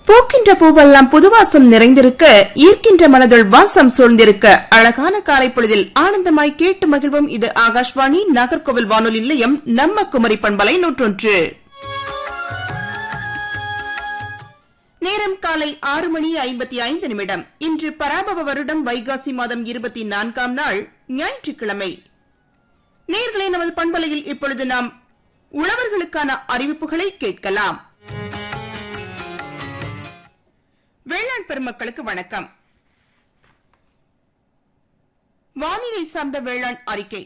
பூக்கின்ற பூவெல்லாம் புதுவாசம் நிறைந்திருக்க ஈர்க்கின்ற மனதுள் வாசம் சூழ்ந்திருக்க அழகான காலை பொழுதில் ஆனந்தமாய் கேட்டு மகிழ்வும் இது ஆகாஷ்வாணி நாகர்கோவில் வானொலி நிலையம் நம்ம குமரி பண்பலை நூற்றொன்று நேரம் காலை ஆறு மணி ஐம்பத்தி ஐந்து நிமிடம் இன்று பராபவ வருடம் வைகாசி மாதம் இருபத்தி நான்காம் நாள் ஞாயிற்றுக்கிழமை நேர்களே நமது பண்பலையில் இப்பொழுது நாம் உழவர்களுக்கான அறிவிப்புகளை கேட்கலாம் வேளாண் பெருமக்களுக்கு வணக்கம் வானிலை சார்ந்த வேளாண் அறிக்கை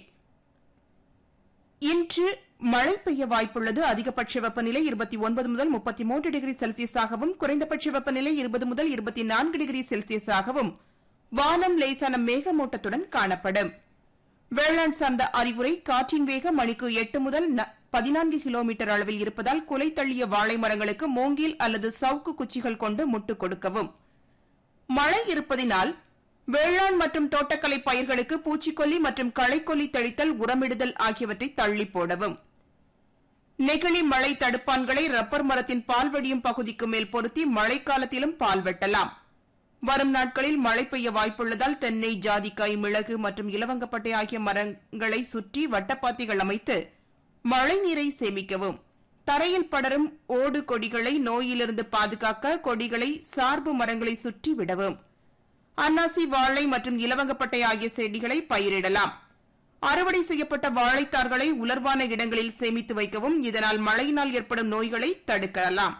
இன்று மழை பெய்ய வாய்ப்புள்ளது அதிகபட்ச வெப்பநிலை இருபத்தி ஒன்பது முதல் முப்பத்தி மூன்று டிகிரி செல்சியஸாகவும் குறைந்தபட்ச வெப்பநிலை இருபது முதல் இருபத்தி நான்கு டிகிரி செல்சியஸாகவும் வானம் லேசான மேகமூட்டத்துடன் காணப்படும் வேளாண் சார்ந்த அறிவுரை காற்றின் வேகம் மணிக்கு எட்டு முதல் பதினான்கு கிலோமீட்டர் அளவில் இருப்பதால் குலை தள்ளிய வாழை மரங்களுக்கு மூங்கில் அல்லது சவுக்கு குச்சிகள் கொண்டு முட்டு கொடுக்கவும் மழை இருப்பதினால் வேளாண் மற்றும் தோட்டக்கலை பயிர்களுக்கு பூச்சிக்கொல்லி மற்றும் களைக்கொல்லி தெளித்தல் உரமிடுதல் ஆகியவற்றை தள்ளி போடவும் நெகிழி மழை தடுப்பான்களை ரப்பர் மரத்தின் பால் வடியும் பகுதிக்கு மேல் பொருத்தி மழைக்காலத்திலும் பால் வெட்டலாம் வரும் நாட்களில் மழை பெய்ய வாய்ப்புள்ளதால் தென்னை ஜாதிக்காய் மிளகு மற்றும் இலவங்கப்பட்டை ஆகிய மரங்களை சுற்றி வட்டப்பாத்திகள் அமைத்து மழை நீரை சேமிக்கவும் தரையில் படரும் ஓடு கொடிகளை நோயிலிருந்து பாதுகாக்க கொடிகளை சார்பு மரங்களை சுற்றி விடவும் அன்னாசி வாழை மற்றும் இலவங்கப்பட்டை ஆகிய செடிகளை பயிரிடலாம் அறுவடை செய்யப்பட்ட வாழைத்தார்களை உலர்வான இடங்களில் சேமித்து வைக்கவும் இதனால் மழையினால் ஏற்படும் நோய்களை தடுக்கலாம்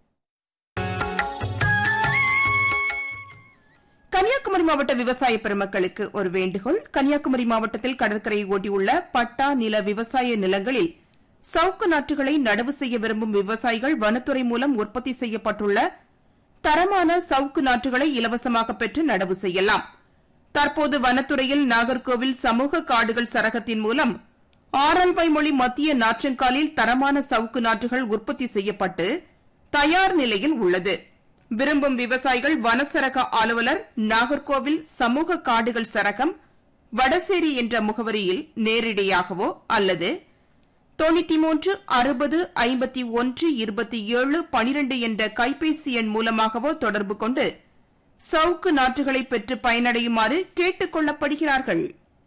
கன்னியாகுமரி மாவட்ட விவசாய பெருமக்களுக்கு ஒரு வேண்டுகோள் கன்னியாகுமரி மாவட்டத்தில் கடற்கரையை ஒட்டியுள்ள பட்டா நில விவசாய நிலங்களில் சவுக்கு நாற்றுகளை நடவு செய்ய விரும்பும் விவசாயிகள் வனத்துறை மூலம் உற்பத்தி செய்யப்பட்டுள்ள தரமான சவுக்கு நாற்றுகளை இலவசமாக பெற்று நடவு செய்யலாம் தற்போது வனத்துறையில் நாகர்கோவில் சமூக காடுகள் சரகத்தின் மூலம் ஆரல்வாய் மொழி மத்திய நாற்றங்காலில் தரமான சவுக்கு நாற்றுகள் உற்பத்தி செய்யப்பட்டு தயார் நிலையில் உள்ளது விரும்பும் விவசாயிகள் வனசரக அலுவலர் நாகர்கோவில் சமூக காடுகள் சரகம் வடசேரி என்ற முகவரியில் நேரடியாகவோ அல்லது தொண்ணூத்தி மூன்று அறுபது ஐம்பத்தி ஒன்று இருபத்தி ஏழு பனிரெண்டு என்ற கைபேசி எண் மூலமாகவோ தொடர்பு கொண்டு சவுக்கு நாற்றுகளை பெற்று பயனடையுமாறு கேட்டுக் கொள்ளப்படுகிறார்கள்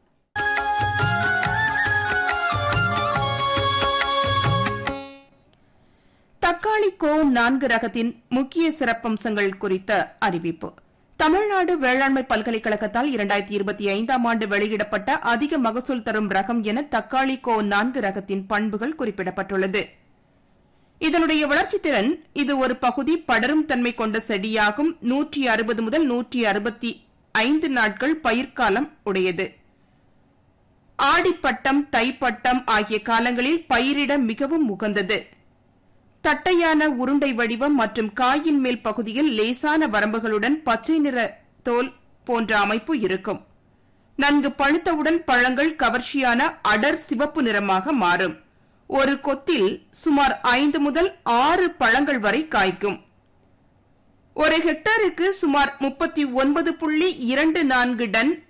தக்காளி கோ நான்கு ரகத்தின் முக்கிய சிறப்பம்சங்கள் குறித்த அறிவிப்பு தமிழ்நாடு வேளாண்மை பல்கலைக்கழகத்தால் இரண்டாயிரத்தி இருபத்தி ஐந்தாம் ஆண்டு வெளியிடப்பட்ட அதிக மகசூல் தரும் ரகம் என தக்காளி கோ நான்கு ரகத்தின் பண்புகள் குறிப்பிடப்பட்டுள்ளது இதனுடைய வளர்ச்சி திறன் இது ஒரு பகுதி படரும் தன்மை கொண்ட செடியாகும் நூற்றி அறுபது முதல் நூற்றி அறுபத்தி ஐந்து நாட்கள் பயிர்க்காலம் உடையது ஆடிப்பட்டம் தைப்பட்டம் ஆகிய காலங்களில் பயிரிட மிகவும் உகந்தது தட்டையான உருண்டை வடிவம் மற்றும் காயின் மேல் பகுதியில் லேசான வரம்புகளுடன் பச்சை நிற தோல் போன்ற அமைப்பு இருக்கும் நன்கு பழுத்தவுடன் பழங்கள் கவர்ச்சியான அடர் சிவப்பு நிறமாக மாறும் ஒரு கொத்தில் சுமார் ஐந்து முதல் ஆறு பழங்கள் வரை காய்க்கும் ஒரு ஹெக்டருக்கு சுமார் முப்பத்தி ஒன்பது புள்ளி இரண்டு நான்கு டன்